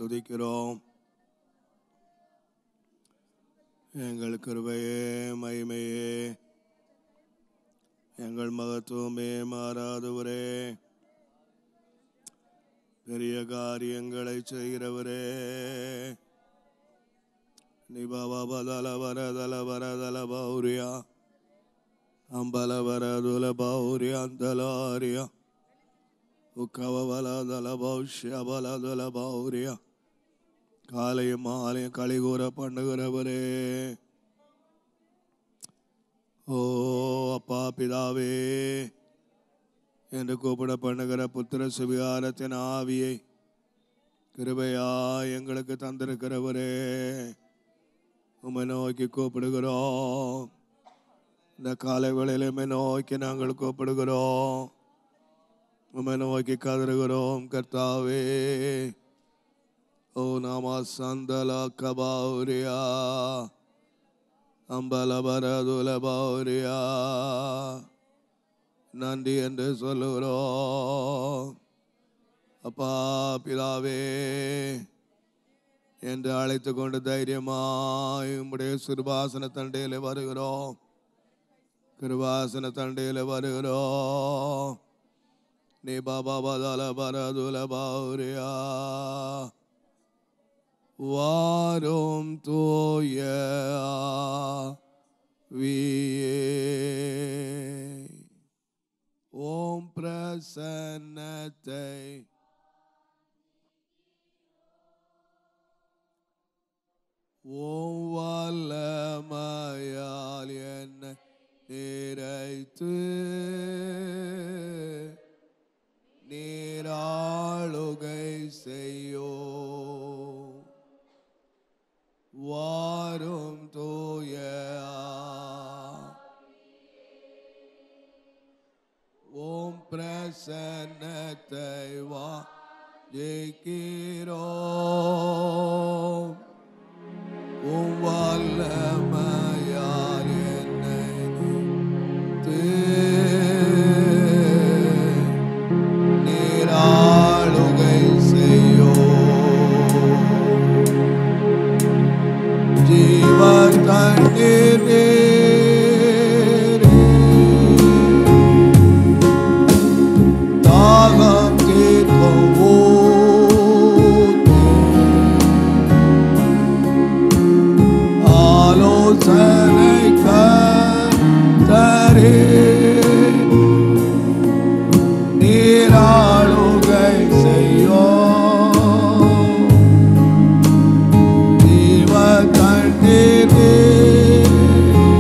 துதிக்கிறோம் எங்கள் கிருபையே மகிமையே எங்கள் மகத்துவமே மாறாதவரே பெரிய காரியங்களை செய்கிறவரே நிபவதல வரதல வரதல பௌரியா அம்பல வரதுல பௌரியா அந்தலாரியா உக்கவலதல பௌஷ்ய பலதல பௌரியா காலையும் மாலையும் கலிகூற பண்ணுகிறவரே ஓ அப்பா பிதாவே என்று கூப்பிட பண்ணுகிற புத்திர சுவிகாரத்தின் ஆவியை கிருபையா எங்களுக்கு தந்திருக்கிறவரே உம்மை நோக்கி கூப்பிடுகிறோம் இந்த காலை வேளையில உம்மை நோக்கி நாங்கள் கூப்பிடுகிறோம் உம்மை நோக்கி கதறுகிறோம் கர்த்தாவே ஓ நாமா சந்தல கபௌரியா அம்பல பரதுல பௌரியா நன்றி என்று சொல்லுகிறோம் அப்பா பிதாவே என்று அழைத்து கொண்டு தைரியமாய் உம்முடைய சிறுபாசன தண்டையில் வருகிறோம் கிருபாசன தண்டையில் வருகிறோம் நீ பாபா பதல பரதுல பௌரியா வாரும் தோய ஆவியே ஓம் பிரசன்னத்தை ஓம் வல்லமையால் என்னை நிறைத்து நீராளுகை செய்யோ வாரும் தூய ஓம் பிரசன்னத்தை வா ஜெயிக்கிறோம் உம் வல்லமையால் என்னை நீத்து நீராளுகை செய்யோ ஜீவ தண்ணீர் நீரே. தாகம் தீர்க்கும் ஊற்றே. ஆலோசனை கர்த்தரே. நீராளுகை செய்யோ ஜீவ தண்ணீரே.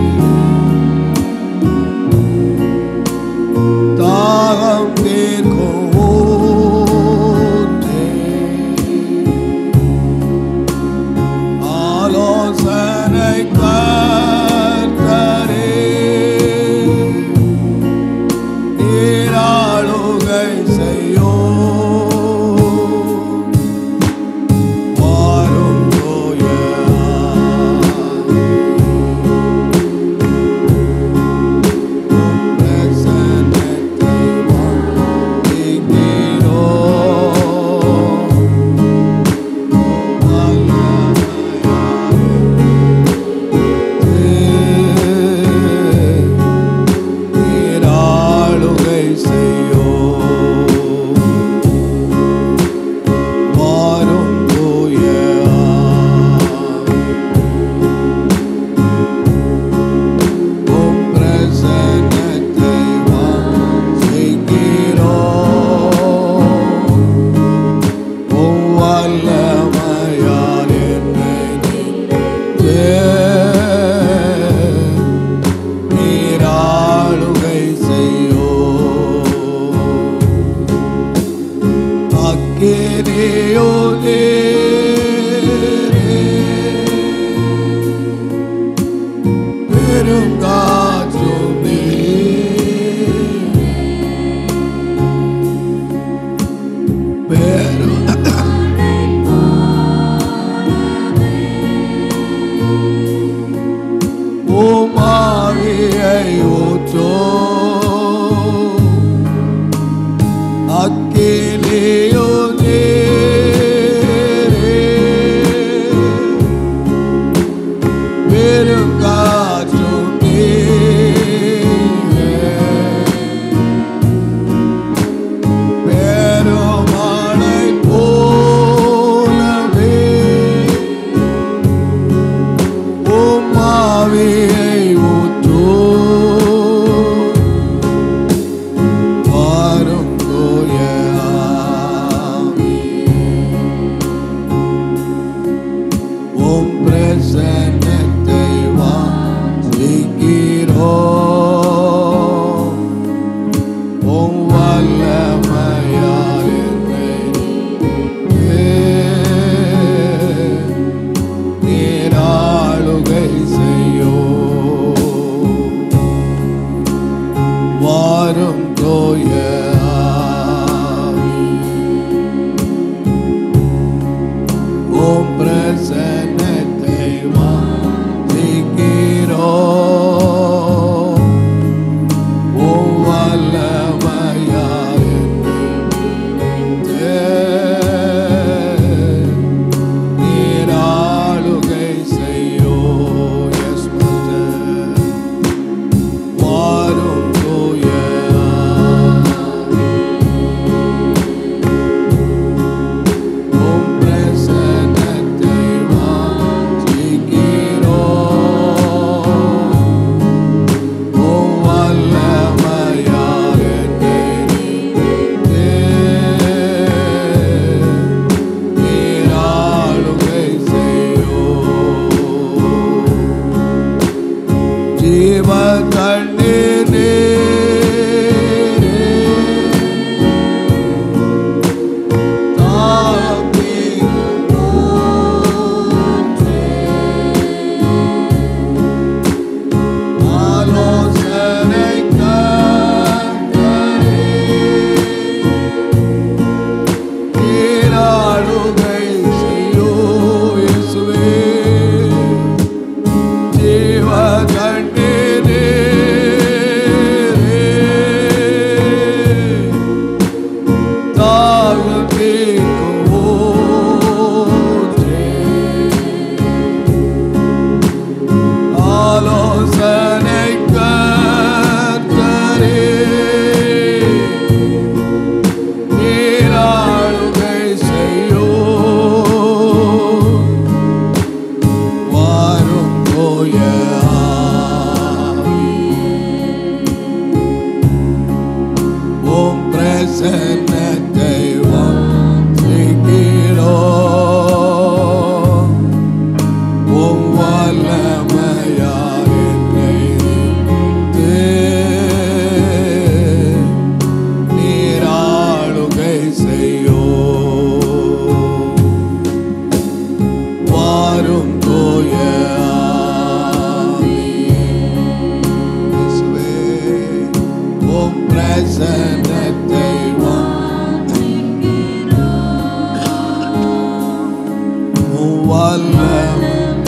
வல்லம்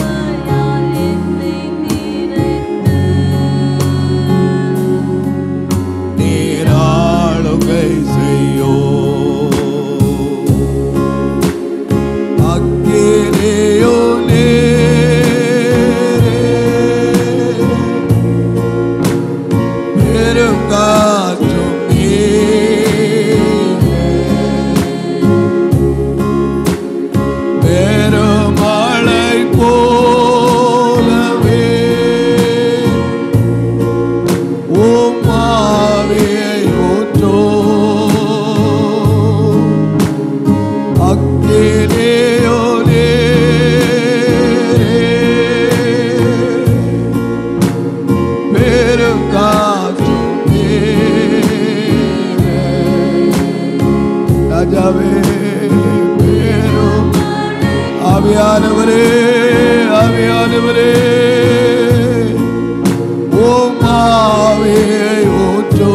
நீராளுகை செய்யோ அக்கினியோ நீரே பெருங்காற்றும் நீரே பெருமழை போலவே உம் ஆவியை ஊற்றோ அக்கினியோ நீரே பெருங்காற்றும் நீரே ராஜாவே பெரும் ஆவியானவரே ஆவியானவரே ஓம் ஆவியை ஊற்றோ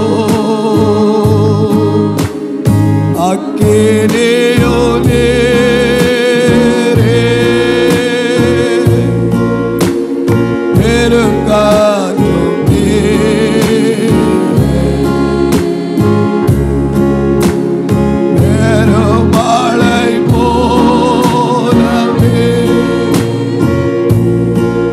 அக்கினியோ நீரே பெருங்காற்றும் நீரே பெருமழை போலவே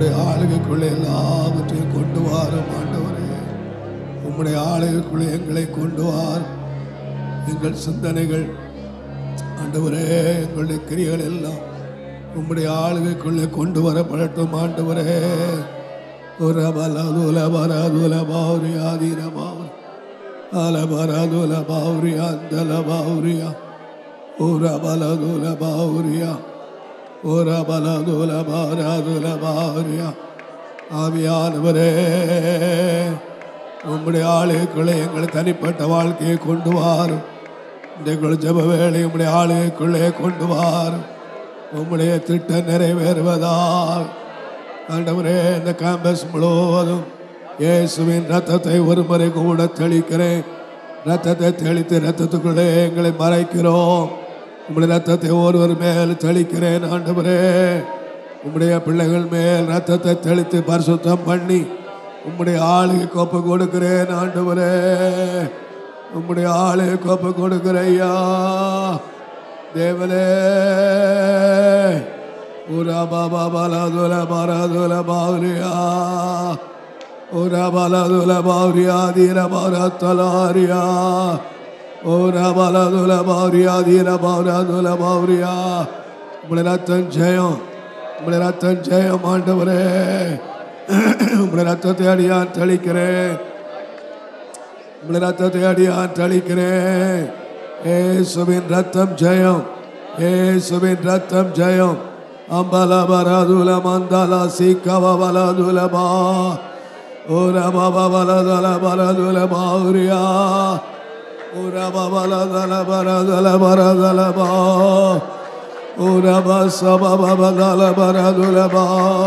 உம்முடைய ஆளுகைக்குள்ளே எல்லாவற்றையும் கொண்டு வாரும் ஆண்டவரே உம்முடைய ஆளுகைக்குள்ளே எங்களை கொண்டு வார் எங்கள் சிந்தனைகள் ஆண்டவரே எங்களுடைய கிரிகள் எல்லாம் உம்முடைய ஆளுகைக்குள்ளே கொண்டு வரப்படட்டும் ஆண்டவரே ஒரு பலதுல பரதுல பௌரியா தீர பௌரி அல பரதுல பௌரியா அந்தல பௌரியா ஒரு பலதுல பௌரியா ஒரு பலதுல பரதுல பௌரியா ஆவியானவரே உம்முடைய ஆளுக்குள்ளே எங்கள் தனிப்பட்ட வாழ்க்கையை கொண்டு வாரும் எங்கள் ஜப வேலை உம்முடைய ஆளுக்குள்ளே கொண்டு வாரும் உம்முடைய திட்டம் நிறைவேறுவதால் ஆண்டவரே இந்த கேம்பஸ் முழுவதும் இயேசுவின் ரத்தத்தை ஒரு முறை கூட தெளிக்கிறேன் ரத்தத்தை தெளித்து ரத்தத்துக்குள்ளே எங்களை மறைக்கிறோம் உம்முடைய ரத்தத்தை ஒருவர் மேல் தெளிக்கிறேன் ஆண்டவரே உம்முடைய பிள்ளைகள் மேல் ரத்தத்தை தெளித்து பரிசுத்தம் பண்ணி உம்முடைய ஆளுகை கோப்பு கொடுக்கிறேன் ஆண்டவரே உம்முடைய ஆளுகை கோப்பு கொடுக்கிறேன் ஐயா தேவனே உரா பாபா பலதுல பரதுல பாவுரியா உரா பலதுல பாவுரியா தீர பரத்தலாரியா உரா பலதுல பாவுரியா தீர பரதுல பாவுரியா உங்களுடைய ரத்தம் ஜெயம் உங்களுடைய ரத்தம் ஜெயம் ஆண்டவரே உங்களுடைய ரத்தத்தை அடியான் தெளிக்கிறேன் உங்களுடைய ரத்தத்தை அடியான் தெளிக்கிறேன் ஏசுவின் ரத்தம் ஜெயம் ஏசுவின் ரத்தம் ஜெயம் அம்பல பரதுல மந்தல சீக்கவ பலதுலமா உரம பலதல பரதுல மாவுரியா உரம பலதல பரதல பரதலமா உரம சபப பதல பரதுலமா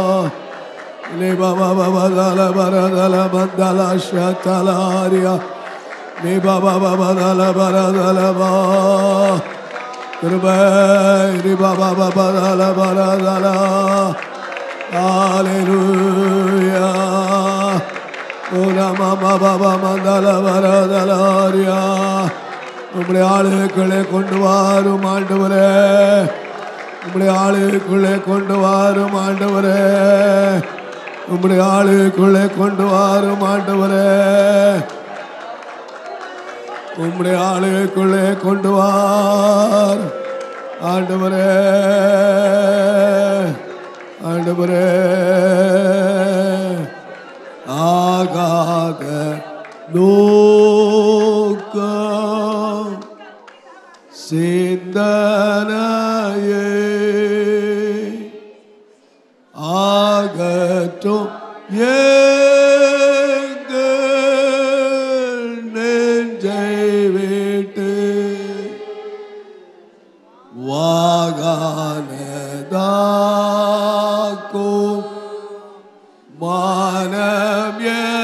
லிபபபதல பரதல மந்தல ஷத்தலாரியா லிபபபதல பரதலமா கிருபை லிபபபதல பரதல ஹalleluya உரம பபப மந்தல பரதலாரியா உம்முடைய ஆளுகளை கொண்டு வாரும் ஆண்டவரே உம்முடைய ஆளுக்குள்ளே கொண்டு வாரும் ஆண்டவரே உம்முடைய ஆளுக்குள்ளே கொண்டு வாரும் ஆண்டவரே உம்முடைய ஆளுக்குள்ளே கொண்டு வார் ஆண்டவரே ஆண்டவரே ஆகாத நோக்கம் சிந்தனையே ஆகட்டும் எங்கள் நெஞ்சை விட்டு வாகானதாக்கும் மானம்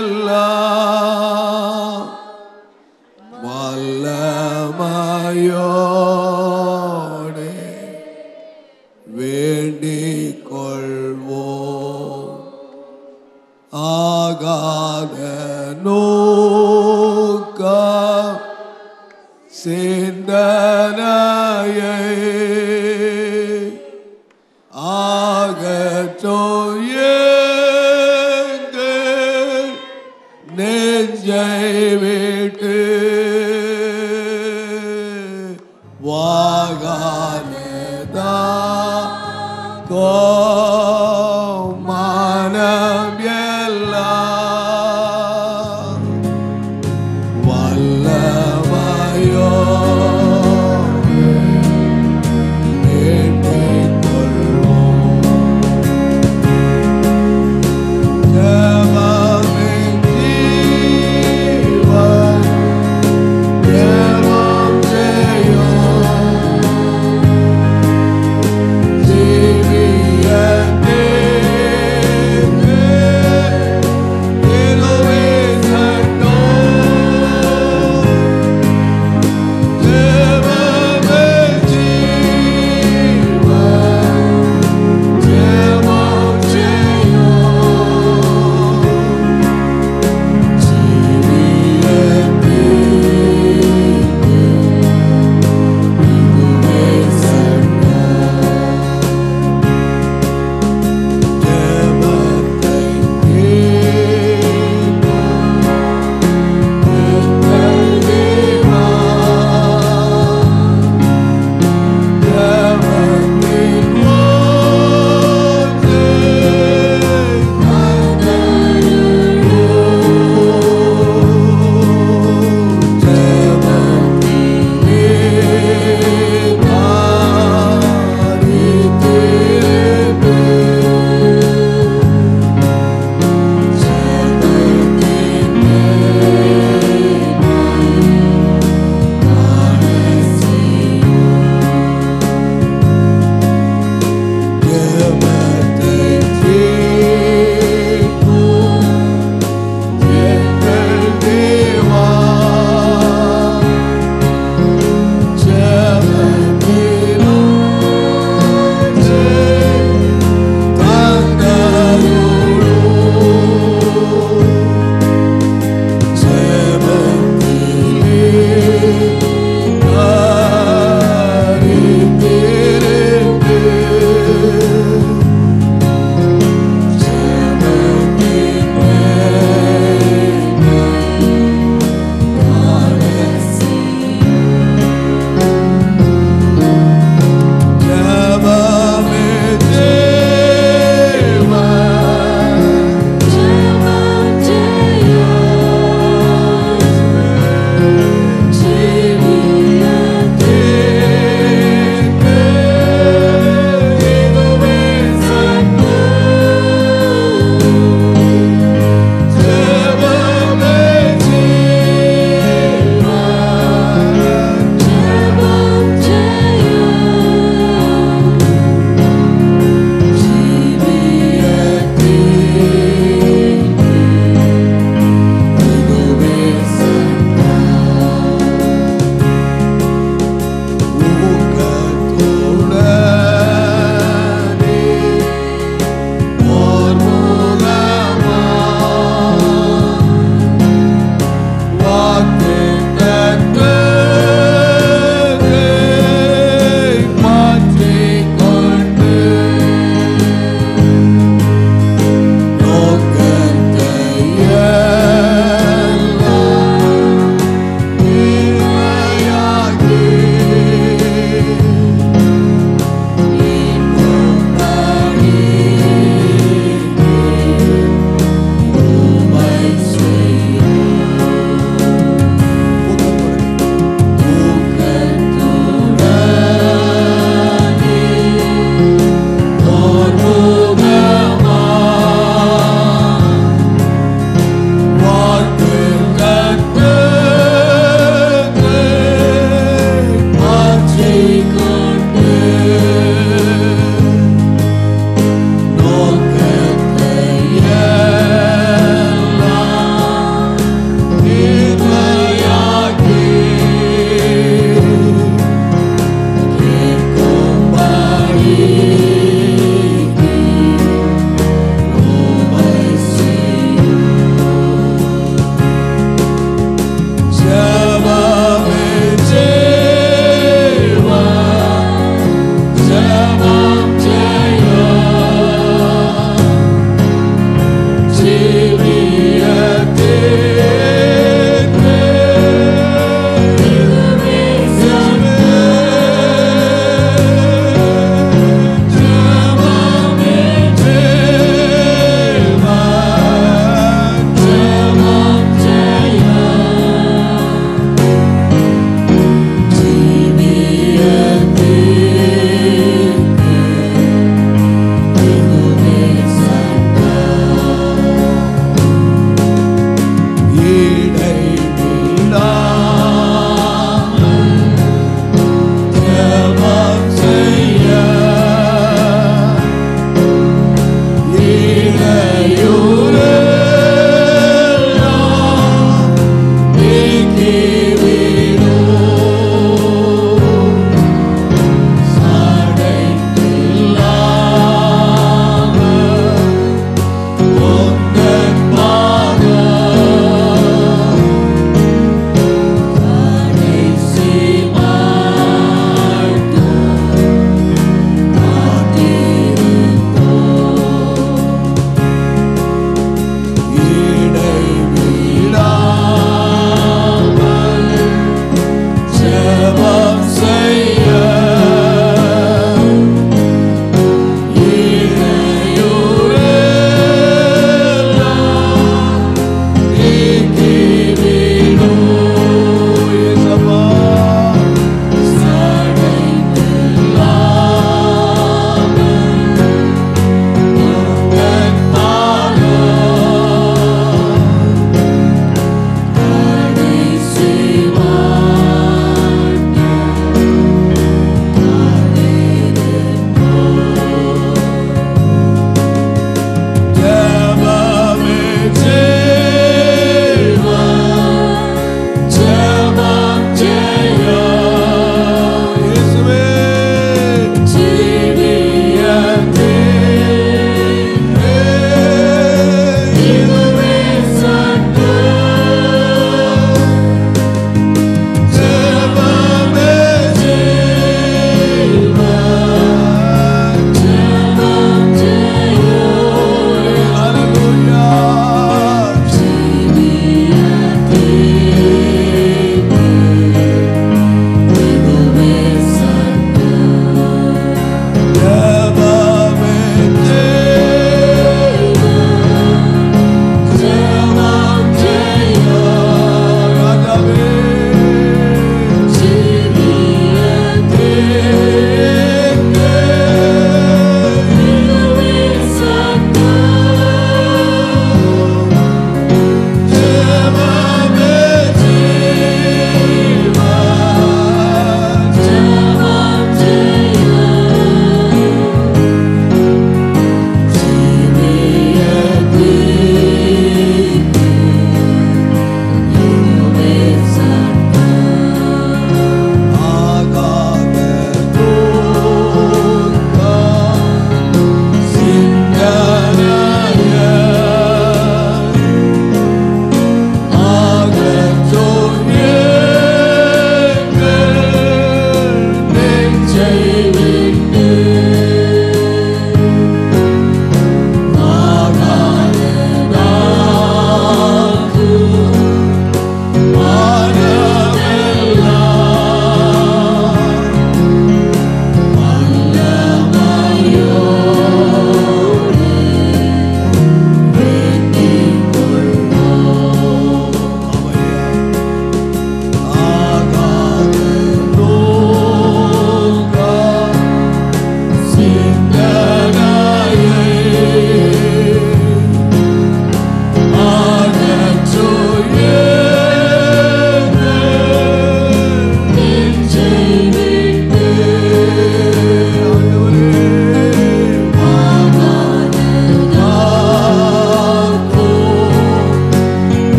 எல்லாம் வல்லமையோடே வேண்டிக் கொள்வோம் ஆகாத நோக்க சிந்தனையை ஆகற்றோ எங்கள் நெஞ்சை விட்டு வாகானதா கோமானம் எல்லாம் வல்லமையோ வேண்டிக் கொள்வோம் ஜெபமே ஜீவன்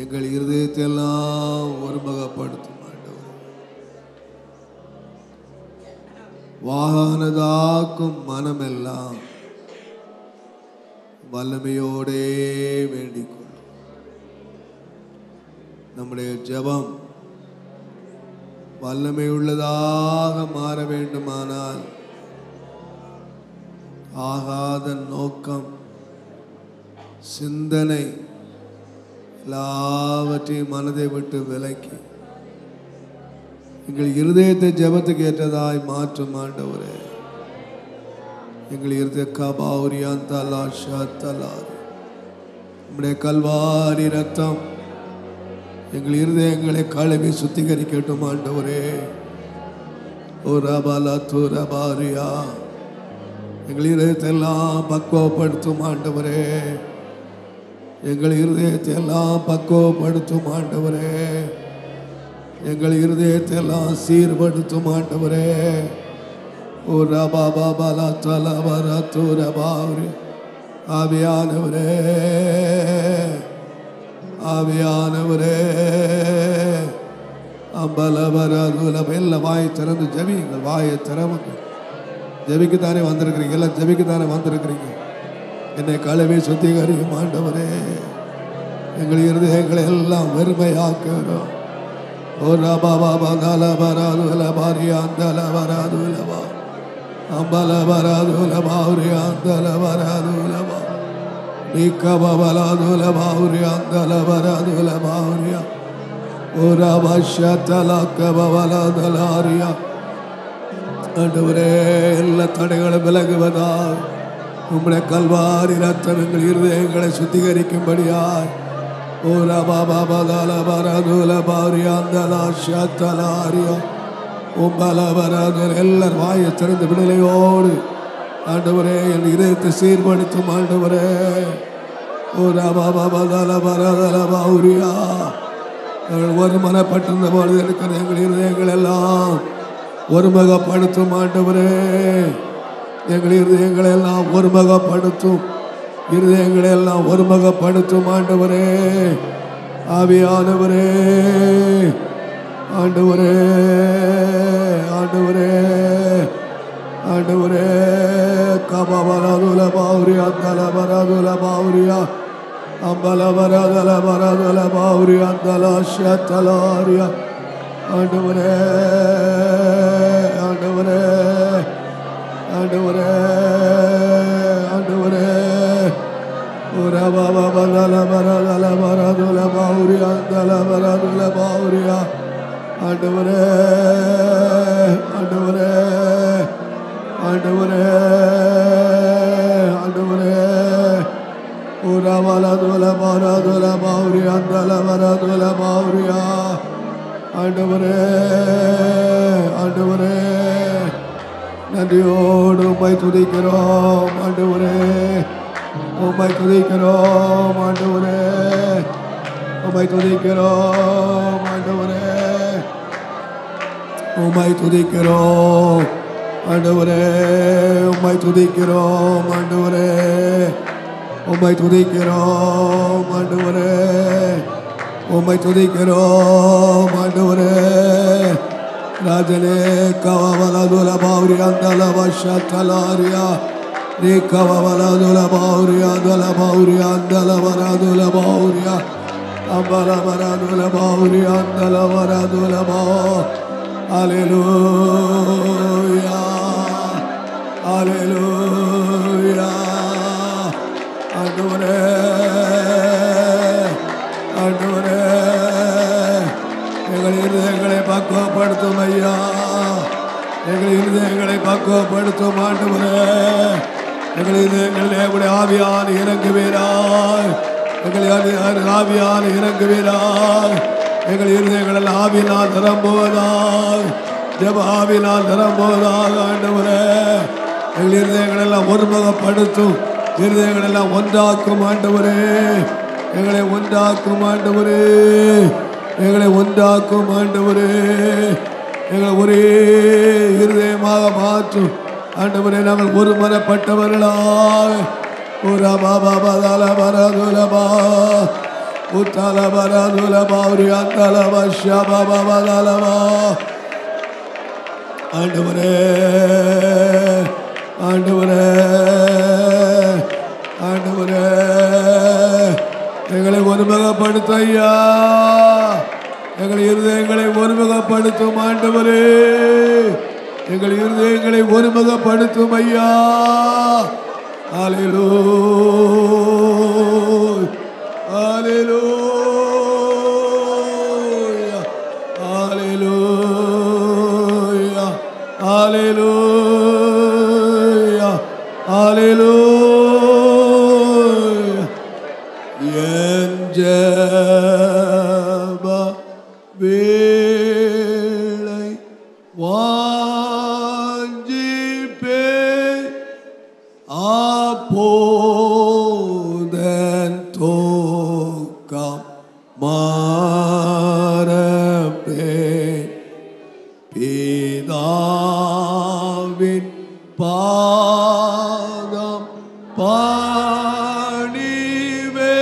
எங்கள் இருதயத்தை எல்லாம் ஒருமுகப்படுத்தும் ஆண்டவரே வாகனதாக்கும் மனமெல்லாம் வல்லமையோடே வேண்டிக் கொள்ளும் நம்முடைய ஜெபம் வல்லமை உள்ளதாக மாற வேண்டுமானால் ஆகாத நோக்கம் சிந்தனை எல்லாவற்றையும் மனதை விட்டு விலக்கி எங்கள் இருதயத்தை ஜெபத்துக்கு ஏற்றதாய் மாற்றும் ஆண்டவரே எங்கள் இருதய கபாவுரியான் தலா ஷாத்தலார் நம்முடைய கல்வாரி ரத்தம் எங்கள் இருதயங்களை கழுவி சுத்திகரிக்கட்டும் ஆண்டவரே ஓ ரபாலா தூ ரபாரியா எங்கள் இருதயத்தை எல்லாம் பக்குவப்படுத்தும் ஆண்டவரே எங்கள் இருதயத்தை எல்லாம் பக்குவப்படுத்தும் ஆண்டவரே எங்கள் இருதயத்தை எல்லாம் சீர்படுத்தும் ஆண்டவரே ஓ ரபா பாபா லா தலா வரா தூ ரபாரி ஆவியானவரே ஆவியானவரே அம்பலவரதுலம் எல்லாம் வாயை திறந்து ஜெபியுங்கள் வாயை திறமுங்க ஜெபிக்குத்தானே வந்திருக்கிறீங்க எல்லாம் ஜெபிக்குத்தானே வந்திருக்கிறீங்க என்னை கழுவி சுத்திகரியும் ஆண்டவரே எங்கள் இருதயங்களை எல்லாம் வெறுமையாக்குறோம் ஓ ரபா பாபா தல வராதுல பாரியாந்தல வராதுலவா அம்பல வராதுல பாரியாந்தல வராதுலவா நீக்கபவலாதுல பாரியாந்தல வராதுல பாரியா ஓ ரபாஷத்தல கபவலாதலாரியா ஆண்டவரே எல்லா தடைகளும் விலகுவதா உம்முடைய கல்வாரி ரத்தம் எங்கள் இருதயங்களை சுத்திகரிக்கும்படியாய் ஓ ரபா பாபா தல பரதுல பாரியாந்தலா ஷத்தலாரியா உம்பல வரதுல எல்லார் வாயை திறந்து விடுதலையோடு ஆண்டவரே என் இதயத்தை சீர்படுத்தும் ஆண்டவரே ஓ ரபா பாபா தல பரதல பாரியா நாங்கள் ஒருமனப்பட்டிருந்த பொழுது இருக்கிற எங்கள் இருதயங்கள் எல்லாம் ஒருமுகப்படுத்தும் ஆண்டவரே எங்கள் இருதயங்களை எல்லாம் ஒருமுகப்படுத்தும் இருதயங்களை எல்லாம் ஒருமுகப்படுத்தும் ஆண்டவரே ஆவியானவரே ஆண்டவரே ஆண்டவரே ஆண்டவரே கபவரதுல பௌரியா தலபரதுல பௌரியா அம்பலபரதல பரதல பௌரியா தலாஷத்தலாரியா ஆண்டவரே ஆண்டவரே ஆண்டவரே ஆண்டவரே உரபபதல பரதல பரதுல பௌரியா தல பரதுல பௌரியா ஆண்டவரே ஆண்டவரே ஆண்டவரே ஆண்டவரே உரவலதுல பரதுல பௌரியா தல பரதுல பௌரியா ஆண்டவரே ஆண்டவரே நன்றியோடு உம்மை துதிக்கிறோம் ஆண்டவரே உம்மை துதிக்கிறோம் ஆண்டவரே உம்மை துதிக்கிறோம் ஆண்டவரே உம்மை துதிக்கிறோம் ஆண்டவரே உம்மை துதிக்கிறோம் ஆண்டவரே உம்மை துதிக்கிறோம் ஆண்டவரே உம்மை துதிக்கிறோம் ஆண்டவரே ராஜனே கவவலதுல பௌரி அந்தல வஷத்தலாரியா நீ கவவலதுல பௌரியா தல பௌரி அந்தல வரதுல பௌரியா அம்பல வரதுல பௌரி அந்தல வரதுல பௌ அலெலூயா அலெலூயா ஆண்டவரே ஆண்டவரே எங்கள் இருதயங்களை பக்குவப்படுத்தும் ஐயா எங்கள் இருதயங்களை பக்குவப்படுத்தும் ஆண்டவரே எங்கள் இதயங்களிலே உடைய ஆவியான இறங்குவீராய் எங்கள் ஆவி- ஆவியான இறங்குவீராய் எங்கள் இருதயங்களில் ஆவினால் நிரம்புவதாய் ஜெப ஆவினால் நிரம்புவதாக ஆண்டவரே எங்கள் இருதயங்களெல்லாம் ஒருமுகப்படுத்தும் இருதயங்களெல்லாம் ஒன்றாக்கும் ஆண்டவரே எங்களை ஒன்றாக்கும் ஆண்டவரே எங்களை ஒன்றாக்கும் ஆண்டவரே எங்களை ஒரே இருதயமாக மாற்றும் ஆண்டவரே நாங்கள் ஒரு மனப்பட்டவர்களாக ஒரு பாபா பதால பரதுலபா உத்தலபரதுலபாவுரியாந்தலபஷபபபதலபா ஆண்டவரே ஆண்டவரே ஆண்டவரே எங்களை ஒருமுகப்படுத்த ஐயா எங்கள் இருதயங்களை ஒருமுகப்படுத்தும் ஆண்டவரே எங்கள் இருதயங்களை ஒருமுகப்படுத்தும் ஐயா ஆலிலோ ஆலிலோ Hallelujah. Hallelujah. Hallelujah. என் ஜெப வேளை வாஞ்சிப்பே அப்போதன் தோக்கம் மாறப்பே பிதாவின் பாதம் பாணிவே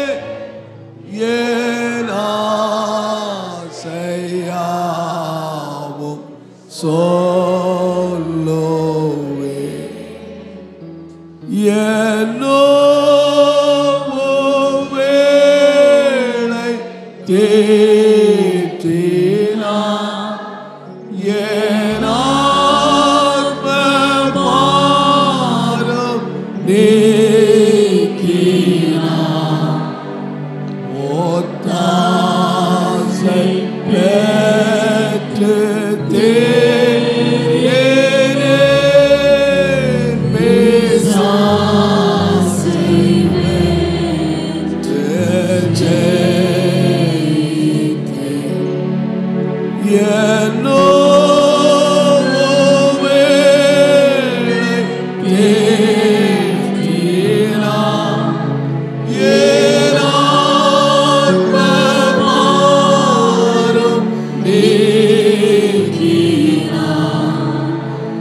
ஏனாசையாவும் சொல்லுவே என்னோ வேளை தேற்றினா ஏனாத்மபாரம் நீக்கினா ஒத்தாசை பெற்று தேரேன் பேசாசை பெற்று ஜெயித்தேன். என்னோ வேளை தேற்றினான் ஏனாத்மபாரம் நீக்கினான்.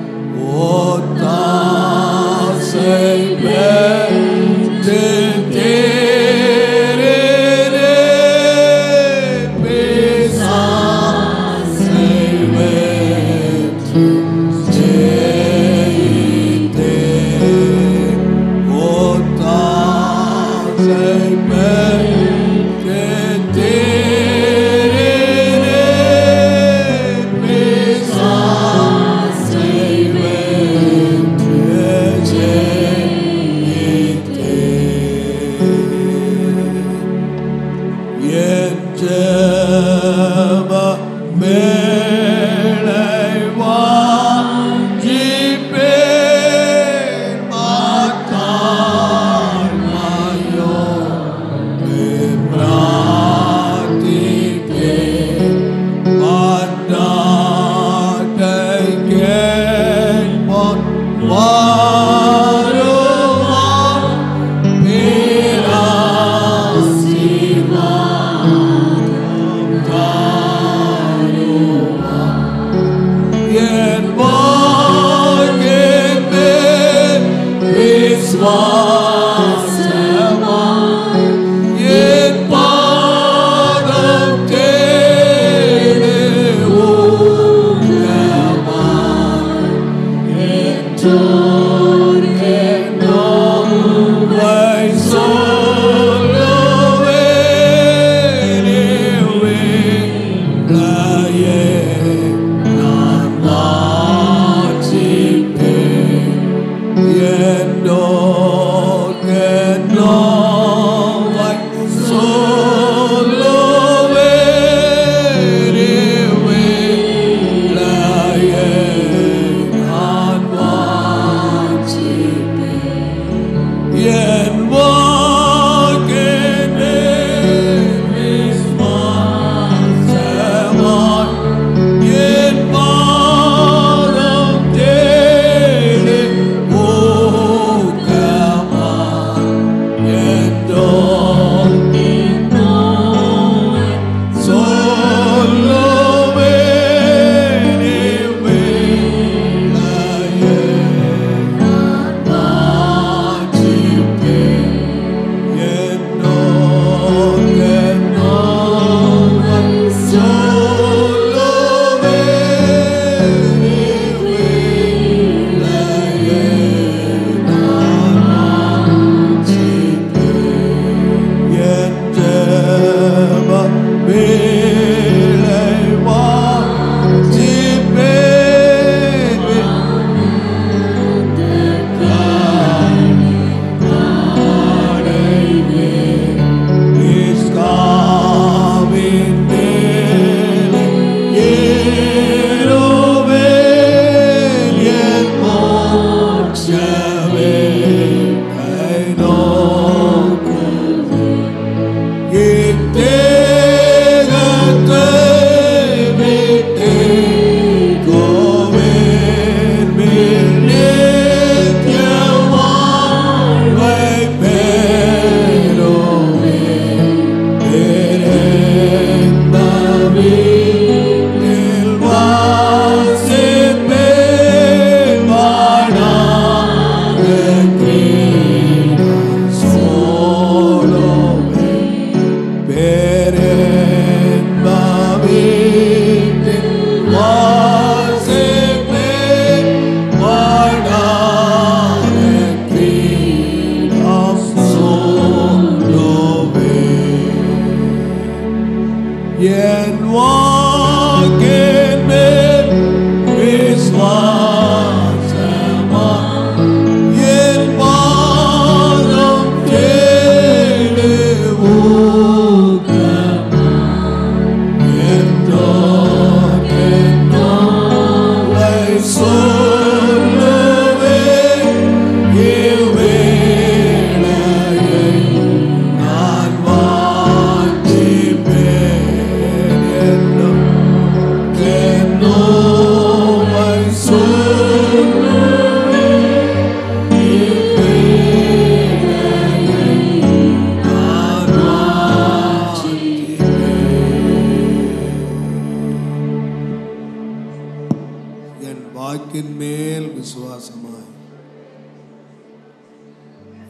ஒத்தாசை பெற்று தேரேன் பேசாசை பெற்று ஜெயித்தேன். ஒத்தாசை பெற்று தேரேன் பேசாசை பெற்று ஜெயித்தேன். என் ஜெப வேளை வாஞ்சிப்பேன் மாத்தாள் மாயோ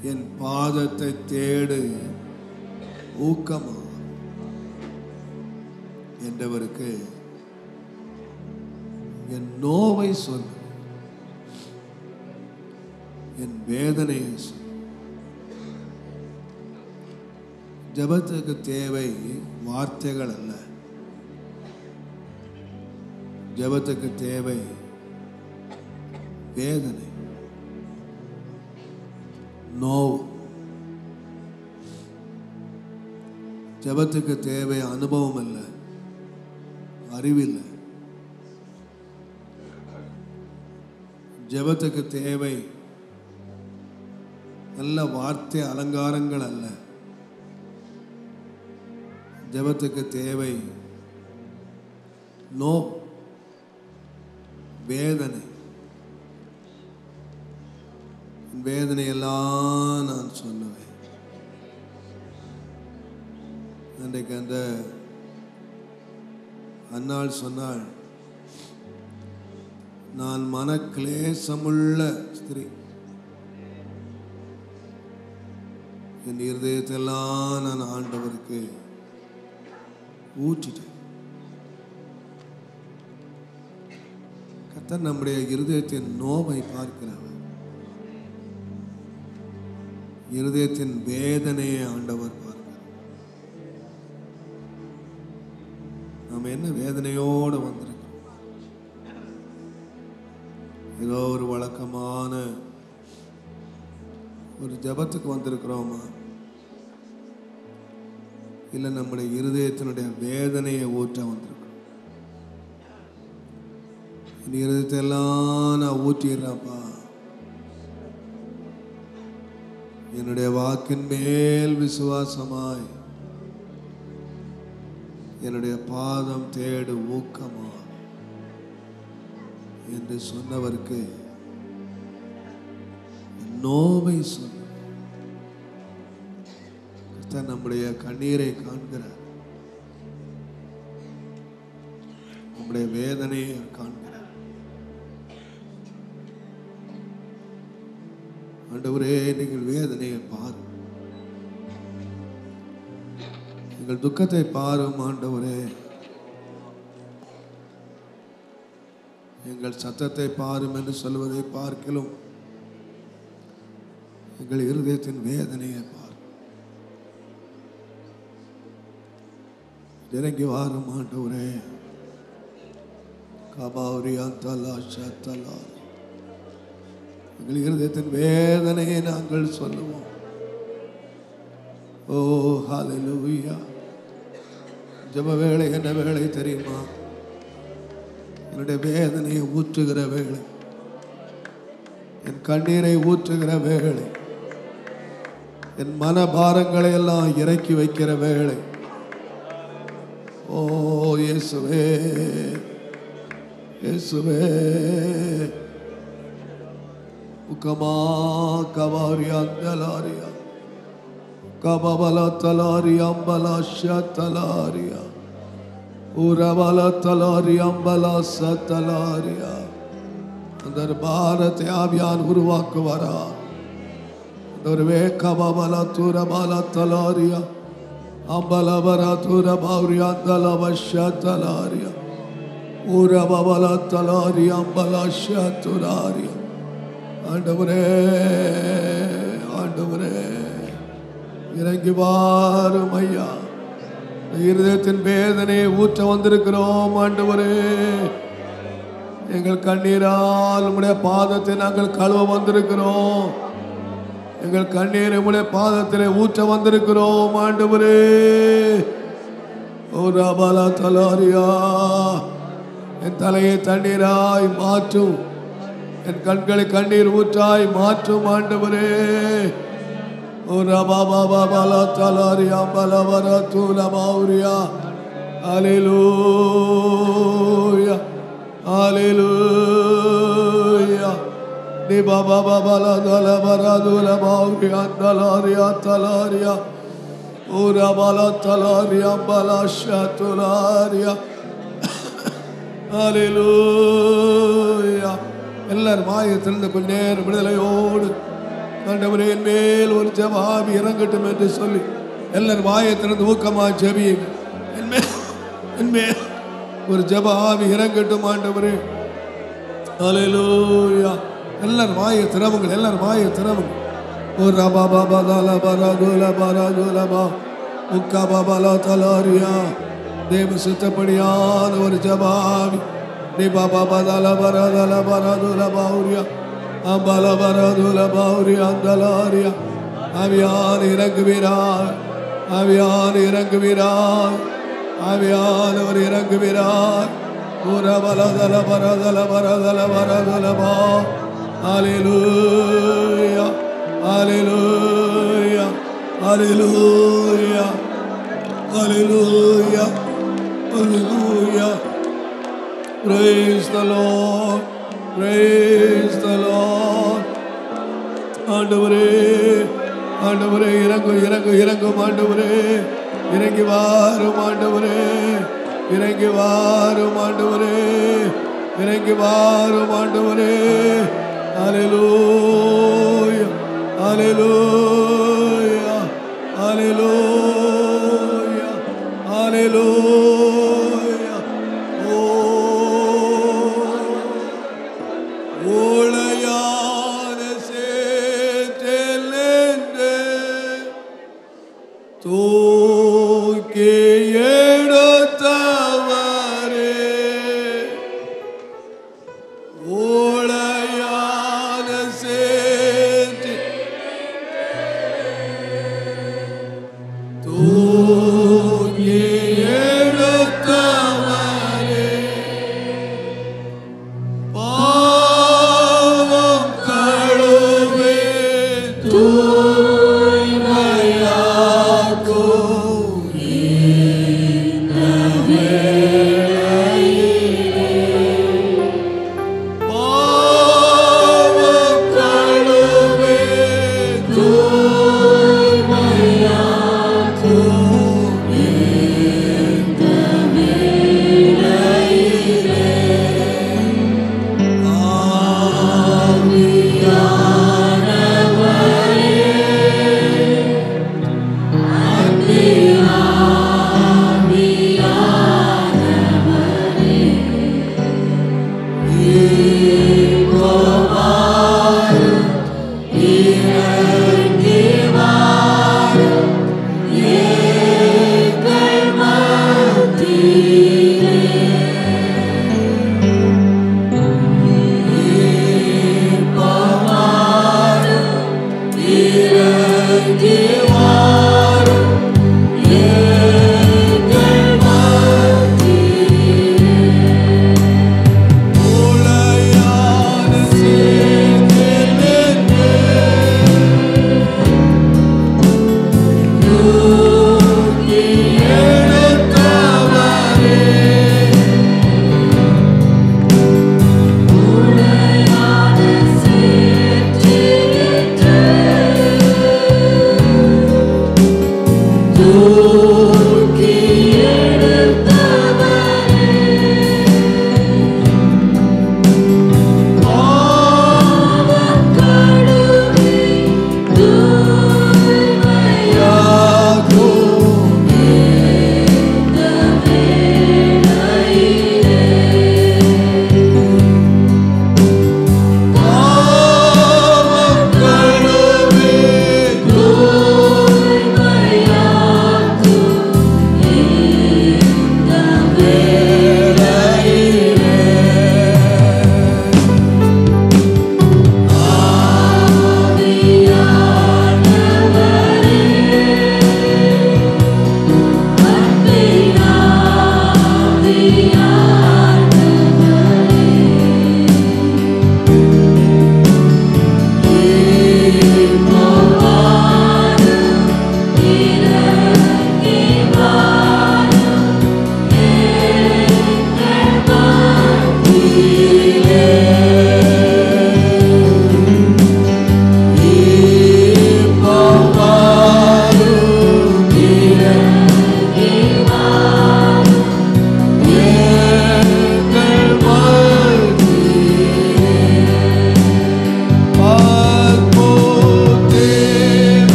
என் பாதத்தை தேடு ஊக்கமா என்றவருக்கு என் நோவை சொல் என் வேதனையை சொல் ஜபத்துக்கு தேவை வார்த்தைகள் அல்ல ஜபத்துக்கு தேவை வேதனை நோவு ஜபத்துக்கு தேவை அனுபவம் அல்ல அறிவில்லை ஜபத்துக்கு தேவை நல்ல வார்த்தை அலங்காரங்கள் அல்ல ஜபத்துக்கு தேவை நோ வேதனை வேதனையெல்லாம் நான் சொல்லுவேன் அன்றைக்கு அந்த அன்னாள் சொன்னாள் நான் மனக்லேசமுள்ள ஸ்திரீ என் இருதயத்தெல்லாம் நான் ஆண்டவருக்கு ஊற்றிட்டேன் கர்த்தர் நம்முடைய இருதயத்தின் நோவை பார்க்கிறவர் இருதயத்தின் வேதனையை ஆண்டவர் பார்க்கிறார் நாம் என்ன வேதனையோடு வந்திருக்கோம் ஏதோ ஒரு வழக்கமான ஒரு ஜபத்துக்கு வந்திருக்கிறோமா இல்லை நம்முடைய இருதயத்தினுடைய வேதனையை ஊற்ற வந்திருக்கிறோம் இந்த இருதயத்தை எல்லாம் நான் ஊற்றிடுறேன்ப்பா என்னுடைய வாக்கின் மேல் விசுவாசமாய் என்னுடைய பாதம் தேடு ஊக்கமா என்று சொன்னவருக்கு நோவை சொன்ன கர்த்தர் நம்முடைய கண்ணீரை காண்கிறார் நம்முடைய வேதனையை காண்கிறார் ஆண்டவரே நீங்கள் வேதனையை பாரும் எங்கள் துக்கத்தை பாரும் ஆண்டவரே எங்கள் சத்தத்தை பாரும் என்று சொல்வதை பார்க்கலும் எங்கள் இருதயத்தின் வேதனையை பார் இறங்கி வாரும் ஆண்டவரே கபாவரியா தலா ஷத்தலா எங்கள் இருதயத்தின் வேதனையை நாங்கள் சொல்லுவோம் ஓ ஹalleluya ஜெப வேலை என்ன வேலை தெரியுமா என்னுடைய வேதனையை ஊற்றுகிற வேலை என் கண்ணீரை ஊற்றுகிற வேலை என் மனபாரங்களை எல்லாம் இறக்கி வைக்கிற வேலை ஓ இயேசுவே இயேசுவே உக்கமா கவாரியா தலாரியா கபபல தலாரியா பலாஷா தலாரியா உரபல தலாரியா பலாச தலாரியா அந்த பாரத்தை ஆவியான் உருவாக்குவாரா அந்த ஒரு வேக்கபல துரபல தலாரியா அம்பலபர துரபௌரியா தலவஷ தலாரியா உரபல தலாரியா பலாஷ துராரியா ஆண்டவரே ஆண்டவரே இறங்கி வாரும் ஐயா இருதயத்தின் வேதனையை ஊற்ற வந்திருக்கிறோம் ஆண்டவரே எங்கள் கண்ணீரால் உம்முடைய பாதத்தை நாங்கள் கழுவ வந்திருக்கிறோம் எங்கள் கண்ணீரை உம்முடைய பாதத்திலே ஊற்ற வந்திருக்கிறோம் ஆண்டவரே ஓ ரபாலா தலாரியா என் தலையை தண்ணீராய் மாற்றும் என் கண்களை கண்ணீர் ஊற்றாய் மாற்றும் ஆண்டவரே ஓ ரபா பாபா பாலா தலாரியா பலவர தூல மௌரியா அலிலூயா அலிலூயா நீ பாபா பாபா லதல பரதுல மௌரியா தலாரியா தலாரியா ஓ ரபால தலாரியா பலாஷா துலாரியா ஹalleluya எல்லாரும் வாயை திறந்து கொஞ்ச நேரம் விடுதலையோடு ஆண்டவரே என் மேல் ஒரு ஜவாபி இறங்கட்டும் என்று சொல்லி எல்லாரும் வாயை திறந்து ஊக்கமா ஜெபியுங்க என் மேல் என் மேல் ஒரு ஜபாவி இறங்கட்டும் ஆண்டவரே ஹalleluya எல்லாரும் வாயை திறவுங்கள் எல்லாரும் வாயை திறவுங்கள் ஓ ரபா பாபா தாலா பரா கோலா பரா கோலா பா உக்கா பாபா லா தலாரியா தேவ சுத்தப்படியான ஒரு ஜபாவி நீ பாபா பதாலா பரா தாலா பரா தோலா பாவுரியா அம்பால பரா தோலா பாவுரியா அந்தலாரியா அவியான் இறங்குவீராய் அவியான் இறங்குவீராய் ஆவியானவர் இறங்குகிறார் உரபலதல பரதல பரதல பரதலபா அலிலூயா அலிலூயா அலிலூயா அலிலூயா அலிலூயா Praise the Lord. Praise the Lord. ஆண்டவரே ஆண்டவரே இறங்கும் இறங்கும் இறங்கும் ஆண்டவரே இறங்கி வாரும் ஆண்டவரே இறங்கி வாரும் ஆண்டவரே இறங்கி வாரும் ஆண்டவரே அலையிலூயா அலையிலூயா அலையிலூயா அலையிலூயா ஓ உளையான சேற்றிலிருந்து தூக்கி எடுத்தவரே உளையான சேற்று தூக்கி எடுத்தவரே பாவம் கழுவே தூய்மையாக்கும் பாவம் கழுவே தூய்மையாக்கும் Yeah.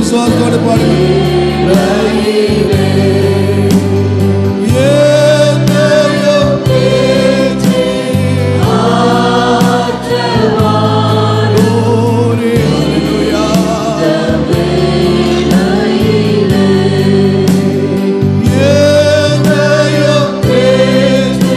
விசுவாசத்தோடு பாடுங்க என்னையும் தேற்றி glory, hallelujah. என்னையும் தேற்றி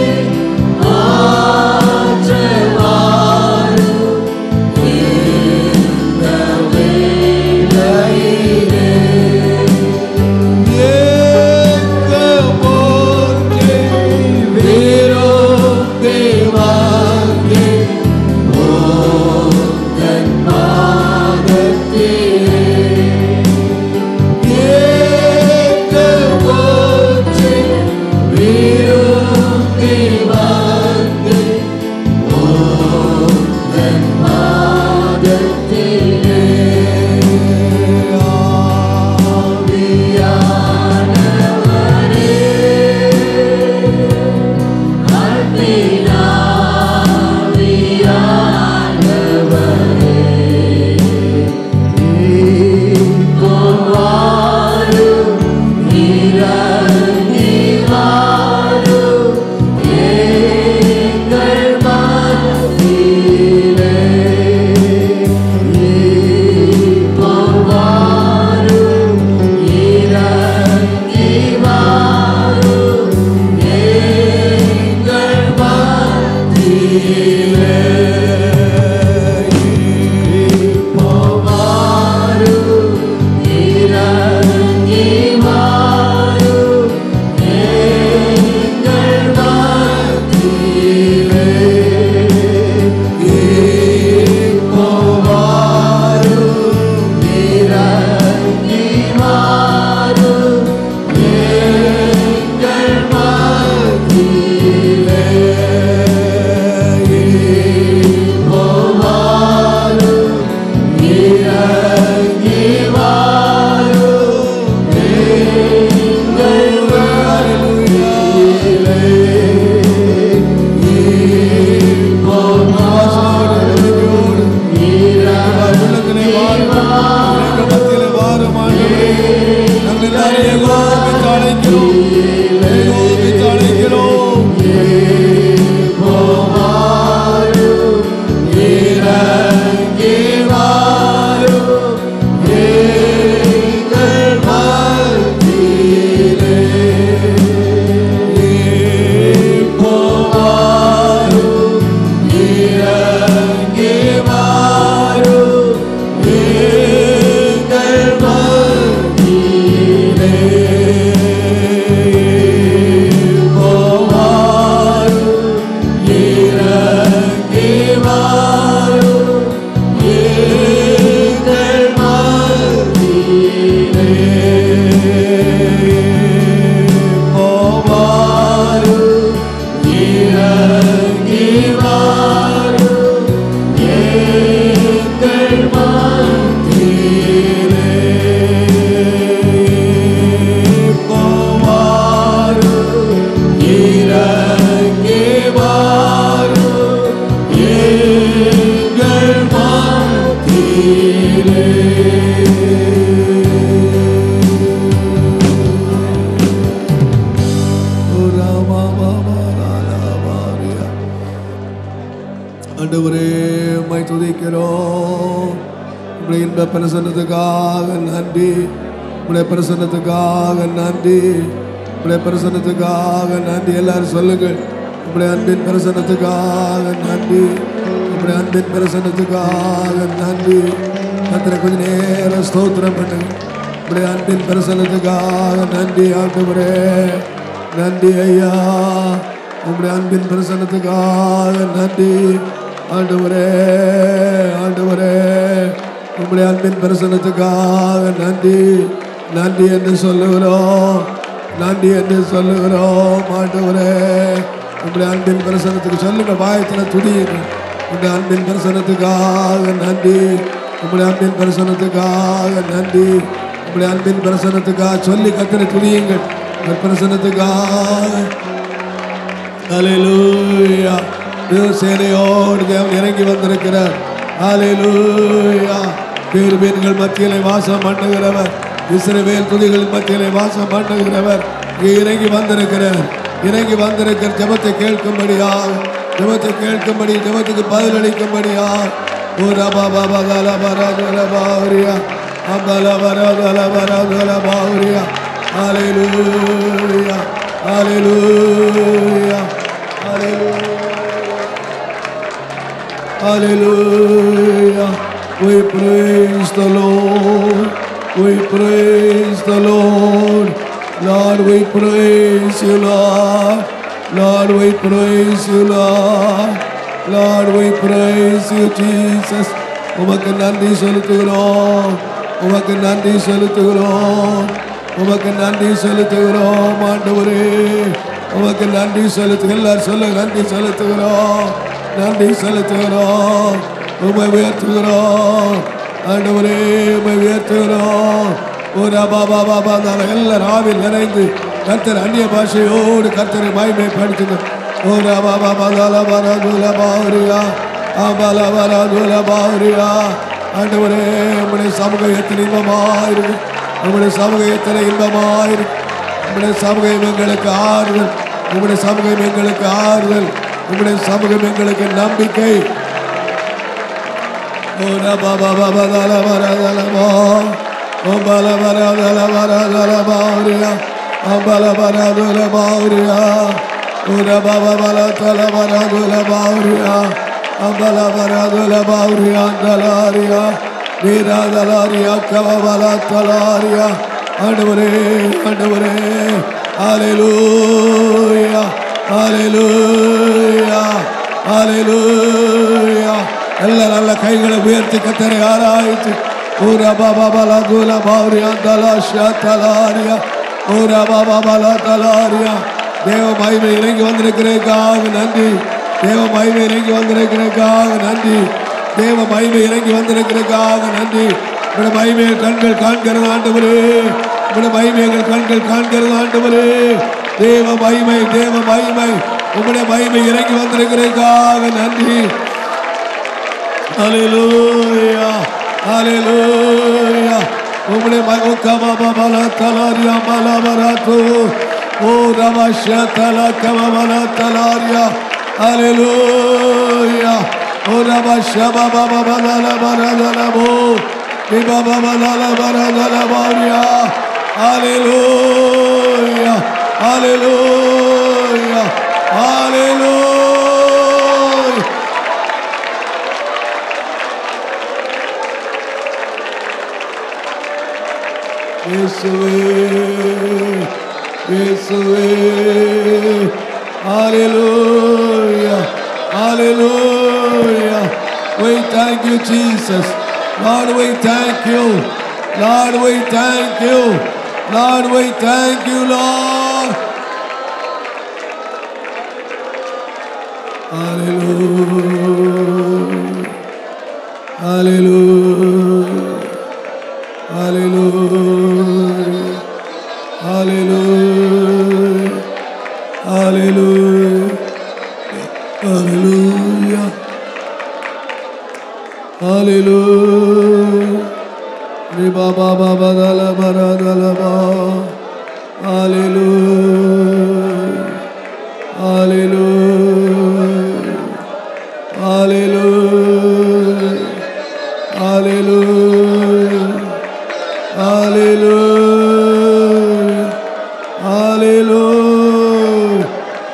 உள்ளத்திலே வாரும் எங்கள் மத்தியிலே வாரும் ஆண்டவரே நாங்கள் எல்லாரும் ஏகோபித்து அழைக்கிறோம் ஏகோபித்து அழைக்கிறோம் இறங்கி வாரும் எங்கள் மத்தியிலே. இப்போ வாரும் இறங்கி வாரும் எங்கள் மத்தியிலே. இப்போ வாரும் இறங்கி வாரும் எங்கள் மத்தியிலே. இப்போ வாரும் இறங்கி வாரும் எங்கள் மத்தியிலே. இப்போ வாரும் இறங்கி வாரும் எங்கள் மத்தியிலே. ஓ ராமா மாமா ராலா மாரியா. ஆண்டவரே உம்மை துதிக்கிறோம் உங்களுடைய இன்ப பிரசன்னத்துக்காக நன்றி உங்களுடைய பிரசன்னத்துக்காக நன்றி உங்களுடைய பிரசன்னத்துக்காக நன்றி எல்லாரும் சொல்லுங்கள் உங்களுடைய அன்பின் பிரசன்னத்துக்காக நன்றி உங்களுடைய அன்பின் பிரசன்னத்துக்காக நன்றி கத்திர கொஞ்ச நேரம் ஸ்தோத்திரம் பண்ணுங்க உங்களுடைய அன்பின் பிரசன்னத்துக்காக நன்றி ஆண்டவரே நன்றி ஐயா உங்களுடைய அன்பின் பிரசன்னத்துக்காக நன்றி ஆண்டவரே ஆண்டவரே உங்களுடைய அன்பின் பிரசன்னத்துக்காக நன்றி நன்றி என்று சொல்லுகிறோம் நன்றி என்று சொல்லுகிறோம் ஆண்டவரே உங்களுடைய அன்பின் பிரசன்னத்துக்கு சொல்லுங்க வாயத்தில் துடியுங்க உங்களுடைய அன்பின் பிரசன்னத்துக்காக நன்றி உங்களுடைய அன்பின் பிரசன்னத்துக்காக நன்றி உங்களுடைய அன்பின் பிரசன்னத்துக்காக சொல்லி கத்திர துடியுங்கள் உங்கள் பிரசன்னத்துக்காக ஹalleluya தேவ சேனையோடு தேவன் இறங்கி வந்திருக்கிறார் ஹalleluya பேருமீன்கள் மத்தியிலே வாசம் பண்ணுகிறவர் இஸ்ரவேல் துதிகள் மத்தியிலே வாசம் பண்ணுகிறவர் இங்கே இறங்கி வந்திருக்கிறார் இறங்கி வந்திருக்கிற ஜெபத்தை கேட்கும்படியா ஜெபத்தை கேட்கும்படி ஜெபத்துக்கு பதிலளிக்கும்படியா ஓ ரபா பாபா தல பரா தல பாவரியா அம்பல பரா தல பரா தல பாவரியா ஹalleluya ஹalleluya ஹalleluya Hallelujah. We praise the Lord. We praise the Lord. Lord, we praise you, Lord. Lord, we praise you, Lord. Lord, we praise you, Jesus. உமக்கு நன்றி செலுத்துகிறோம் உமக்கு நன்றி செலுத்துகிறோம் உமக்கு நன்றி செலுத்துகிறோம் ஆண்டவரே உமக்கு நன்றி செலுத்து எல்லாரும் சொல்ல நன்றி செலுத்துகிறோம் நன்றி செலுத்துகிறோம் உமை உயர்த்துகிறோம் ஆண்டவரே உமை உயர்த்துகிறோம் ஒரு பாபா பாபா எல்லாரும் ஆவில் நிறைந்து கர்த்தர் அந்நிய பாஷையோடு கர்த்தரை மகிமைப்படுத்துங்க ஒரு பாபா பாதால பரதுல பாவரியா ஆபால பரதுல பாவரியா ஆண்டவரே உம்முடைய சமூகம் எத்தனை இன்பமாயிருக்கு உம்முடைய சமூகம் எத்தனை இன்பமாயிருக்கு உம்முடைய சமூகம் எங்களுக்கு ஆறுதல் உம்முடைய சமூகம் எங்களுக்கு ஆறுதல் உம்முடைய சமூகம் எங்களுக்கு நம்பிக்கை ஓ ரபா பாபா பதல வரதல போ ஓ பல வரதல வரதல பாவரியா ஓ பல வரதுல பாவரியா ஓ ரபா பல தல வரதுல பாவரியா ஓ பல வரதுல பாவரியா தலாரியா வீரா தலாரியா கவபல தலாரியா ஆண்டவரே ஆண்டவரே ஹalleluya ஹalleluya ஹalleluya எல்லா நல்ல கைகளை உயர்த்தி கத்தரை ஆராய்ச்சி ஊரா பாபா பலா தூலா பாவரியா தலாஷா தலாரியா ஊரா பாபா பலா தலாரியா தேவ மகிமை இறங்கி வந்திருக்கிறதுக்காக நன்றி தேவ மகிமை இறங்கி வந்திருக்கிறதுக்காக நன்றி தேவ மகிமை இறங்கி வந்திருக்கிறதுக்காக நன்றி உங்களோட மகிமையை கண்கள் காண்கிறது ஆண்டவரே உங்களோட மகிமைகள் கண்கள் காண்கிறது ஆண்டவரே தேவ மகிமை தேவ மகிமை உங்களுடைய மகிமை இறங்கி வந்திருக்கிறதுக்காக நன்றி ஹalleluya ஹalleluya உம்முடைய மகமா பல தலாரியா மல வரது ஓ ரமஷ தல கமல தலாரியா ஹalleluya ஓ ரமஷ பப பல பரதல போ விபப பல பரதல பாரியா ஹalleluya ஹalleluya ஹalleluya இயேசுவே இயேசுவே ஹalleluya ஹalleluya we thank you jesus lord we thank you lord we thank you lord we thank you lord hallelujah hallelujah Hallelujah. Hallelujah. Hallelujah. Hallelujah. Hallelujah. Riba ba ba ba da la ba da da la ba. Hallelujah. Hallelujah. Hallelujah. Hallelujah. Hallelujah. Hallelujah.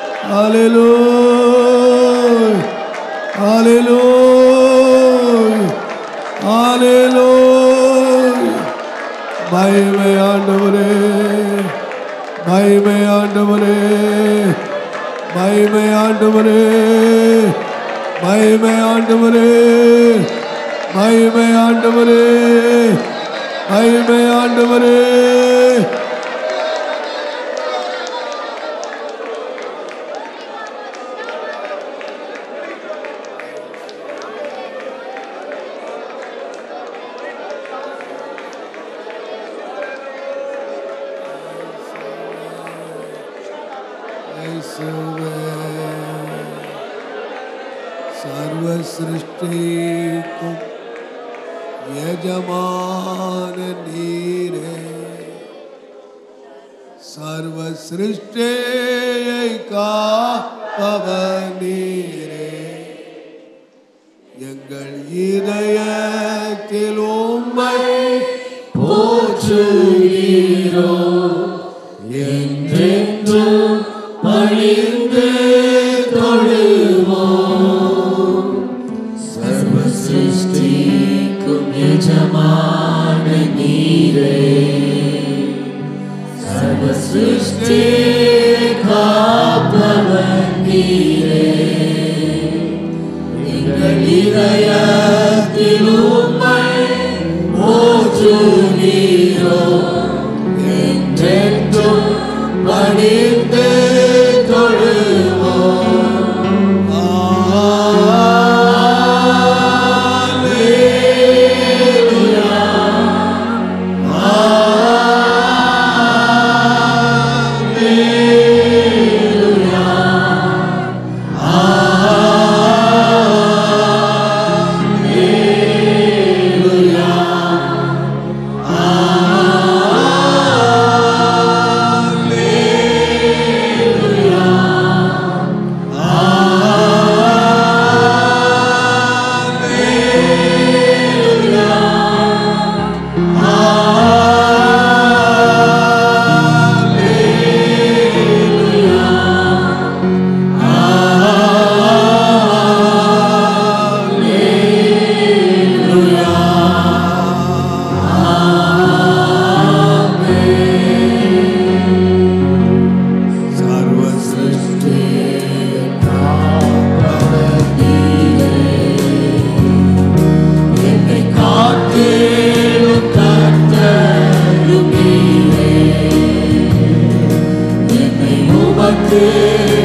Hallelujah. Hallelujah. Hallelujah. மகிமை ஆண்டவரே மகிமை ஆண்டவரே மகிமை ஆண்டவரே மகிமை ஆண்டவரே மகிமை ஆண்டவரே மகிமை ஆண்டவரே இயேசுவே, சர்வ சிருஷ்டிக்கும் எஜமான நீரே சர்வ சிருஷ்டியை காப்பவர் நீரே எங்கள் இதயத்தில் உம்மை போற்றுகிறோ என்றென்றும் பணிந்து தொழுவோம் சர்வ சிருஷ்டிக்கும் எஜமான நீரே சர்வ சிருஷ்டி காப்பவர் நீரே எங்கள் இதயத்தில் உம்மை போற்றுகிறோ என்றென்றும் பணிந்து தொழுவோம் சர்வ சிருஷ்டி என்னை காத்தேலும் கர்த்தரும் நீரே. என்னை உமக்கு